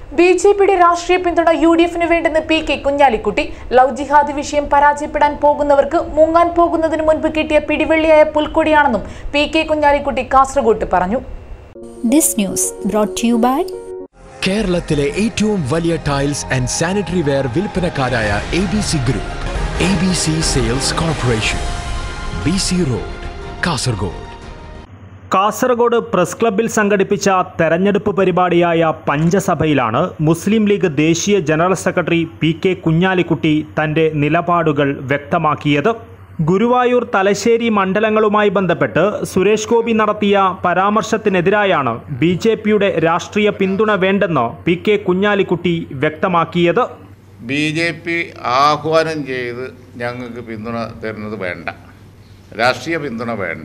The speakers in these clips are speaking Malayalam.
ബി ജെ പിയുടെ രാഷ്ട്രീയ പിന്തുണ യു ഡി എഫിന് വേണ്ടെന്ന് പി കെ കുഞ്ഞാലിക്കുട്ടി ലവ് ജിഹാദ് വിഷയം പരാജയപ്പെടാൻ പോകുന്നവർക്ക് മുങ്ങാൻ പോകുന്നതിന് മുൻപ് കിട്ടിയ പിടിവെള്ളിയായ പുൽക്കൊടിയാണെന്നും പി കെ കുഞ്ഞാലിക്കുട്ടി കാസർഗോട്ട് പറഞ്ഞു This news brought to you by കേരളത്തിലെ ഏറ്റവും വലിയ ടൈൽസ് ആൻഡ് സാനിറ്ററി വെയർ വിൽപ്പനക്കാരായ A B C group A B C sales corporation B C road Kasaragod Kasaragod press ക്ലബ്ബിൽ സംഘടിപ്പിച്ച തെരഞ്ഞെടുപ്പ് പരിപാടിയായ പഞ്ചസഭയിലാണ് മുസ്ലിം ലീഗ് ദേശീയ general secretary P K Kunhalikutty തന്റെ നിലപാടുകൾ വ്യക്തമാക്കിയത് ഗുരുവായൂർ തലശ്ശേരി മണ്ഡലങ്ങളുമായി ബന്ധപ്പെട്ട് സുരേഷ് ഗോപി നടത്തിയ പരാമർശത്തിനെതിരായാണ് ബി ജെ പിയുടെ രാഷ്ട്രീയ പിന്തുണ വേണ്ടെന്ന് പി കെ കുഞ്ഞാലിക്കുട്ടി വ്യക്തമാക്കിയത് ബി ജെ പി ആഹ്വാനം ചെയ്ത് ഞങ്ങൾക്ക് പിന്തുണ തരുന്നത് വേണ്ട രാഷ്ട്രീയ പിന്തുണ വേണ്ട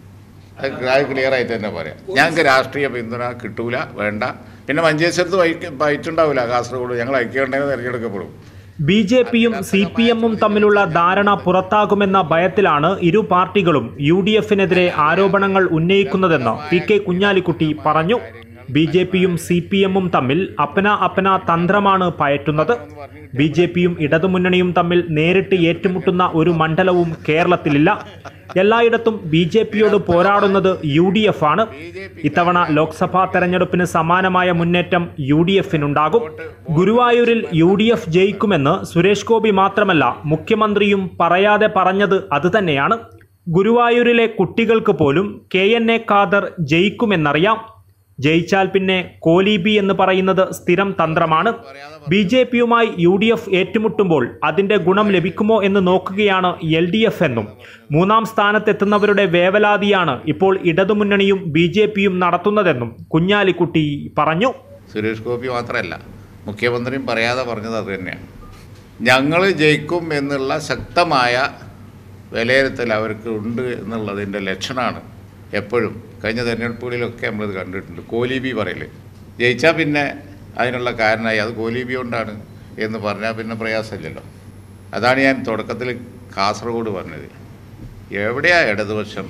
അത് അത് ക്ലിയർ ആയിട്ട് തന്നെ പറയാം ഞങ്ങൾക്ക് രാഷ്ട്രീയ പിന്തുണ കിട്ടൂല വേണ്ട പിന്നെ മഞ്ചേശ്വരത്ത് വൈക്ക് വൈറ്റുണ്ടാവില്ല കാസർഗോഡ് ഞങ്ങൾ ഐക്യമുണ്ടെങ്കിൽ തിരഞ്ഞെടുക്കപ്പെടും ബി ജെ പിയും സി പി എമ്മും തമ്മിലുള്ള ധാരണ പുറത്താകുമെന്ന ഭയത്തിലാണ് ഇരു പാർട്ടികളും യു ഡി എഫിനെതിരെ ആരോപണങ്ങൾ ഉന്നയിക്കുന്നതെന്ന് പി കെ കുഞ്ഞാലിക്കുട്ടി പറഞ്ഞു ബി ജെ പിയും സി പി എമ്മും തമ്മിൽ അപ്പന അപ്പന തന്ത്രമാണ് പയറ്റുന്നത് ബി ജെ പിയും ഇടതുമുന്നണിയും തമ്മിൽ നേരിട്ട് ഏറ്റുമുട്ടുന്ന ഒരു മണ്ഡലവും കേരളത്തിലില്ല എല്ലായിടത്തും ബി ജെ പിയോട് പോരാടുന്നത് യു ഡി എഫ് ആണ് ഇത്തവണ ലോക്സഭാ തെരഞ്ഞെടുപ്പിന് സമാനമായ മുന്നേറ്റം യു ഡി എഫിനുണ്ടാകും ഗുരുവായൂരിൽ യു ഡി എഫ് ജയിക്കുമെന്ന് സുരേഷ് ഗോപി മാത്രമല്ല മുഖ്യമന്ത്രിയും പറയാതെ പറഞ്ഞത് അതുതന്നെയാണ് ഗുരുവായൂരിലെ കുട്ടികൾക്ക് പോലും കെ എൻ എ ഖാദർ ജയിക്കുമെന്നറിയാം ജയിച്ചാൽ പിന്നെ കോലീബി എന്ന് പറയുന്നത് സ്ഥിരം തന്ത്രമാണ് ബി ജെ പിയുമായി യു ഡി എഫ് ഏറ്റുമുട്ടുമ്പോൾ അതിന്റെ ഗുണം ലഭിക്കുമോ എന്ന് നോക്കുകയാണ് എൽ ഡി എഫ് എന്നും മൂന്നാം സ്ഥാനത്തെത്തുന്നവരുടെ വേവലാതിയാണ് ഇപ്പോൾ ഇടതുമുന്നണിയും ബി ജെ പിയും നടത്തുന്നതെന്നും കുഞ്ഞാലിക്കുട്ടി പറഞ്ഞു സുരേഷ് ഗോപി മാത്രമല്ല മുഖ്യമന്ത്രിയും പറയാതെ പറഞ്ഞത് അത് തന്നെയാണ് ഞങ്ങൾ ജയിക്കും എന്നുള്ള ശക്തമായ വിലയിരുത്തൽ അവർക്ക് ഉണ്ട് എന്നുള്ളതിൻ്റെ ലക്ഷണമാണ് എപ്പോഴും കഴിഞ്ഞ തെരഞ്ഞെടുപ്പുകളിലൊക്കെ നമ്മളിത് കണ്ടിട്ടുണ്ട് കോലീബി പറയല് ജയിച്ചാൽ പിന്നെ അതിനുള്ള കാരണമായി അത് കോലീബി കൊണ്ടാണ് എന്ന് പറഞ്ഞാൽ പിന്നെ പ്രയാസമില്ലല്ലോ അതാണ് ഞാൻ തുടക്കത്തിൽ കാസർഗോഡ് പറഞ്ഞത് എവിടെയാ ഇടതുപക്ഷം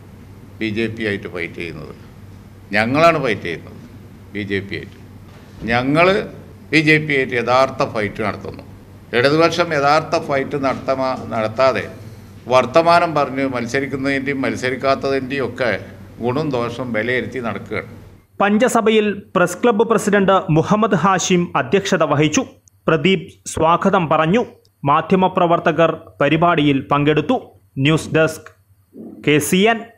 ബി ജെ പി ആയിട്ട് ഫൈറ്റ് ചെയ്യുന്നത് ഞങ്ങളാണ് ഫൈറ്റ് ചെയ്യുന്നത് ബി ജെ പി ആയിട്ട് ഞങ്ങൾ ബി ജെ പി ആയിട്ട് യഥാർത്ഥ ഫൈറ്റ് നടത്തുന്നു ഇടതുപക്ഷം യഥാർത്ഥ ഫൈറ്റ് നടത്തമാ നടത്താതെ വർത്തമാനം പറഞ്ഞ് മത്സരിക്കുന്നതിൻ്റെയും മത്സരിക്കാത്തതിൻ്റെയും ഒക്കെ ഗുണം ദോഷവും വിലയിരുത്തി നടക്കുകയാണ് പഞ്ചസഭയിൽ press club president Muhammad Hashim അധ്യക്ഷത വഹിച്ചു പ്രദീപ് സ്വാഗതം പറഞ്ഞു മാധ്യമപ്രവർത്തകർ പരിപാടിയിൽ പങ്കെടുത്തു news desk K C N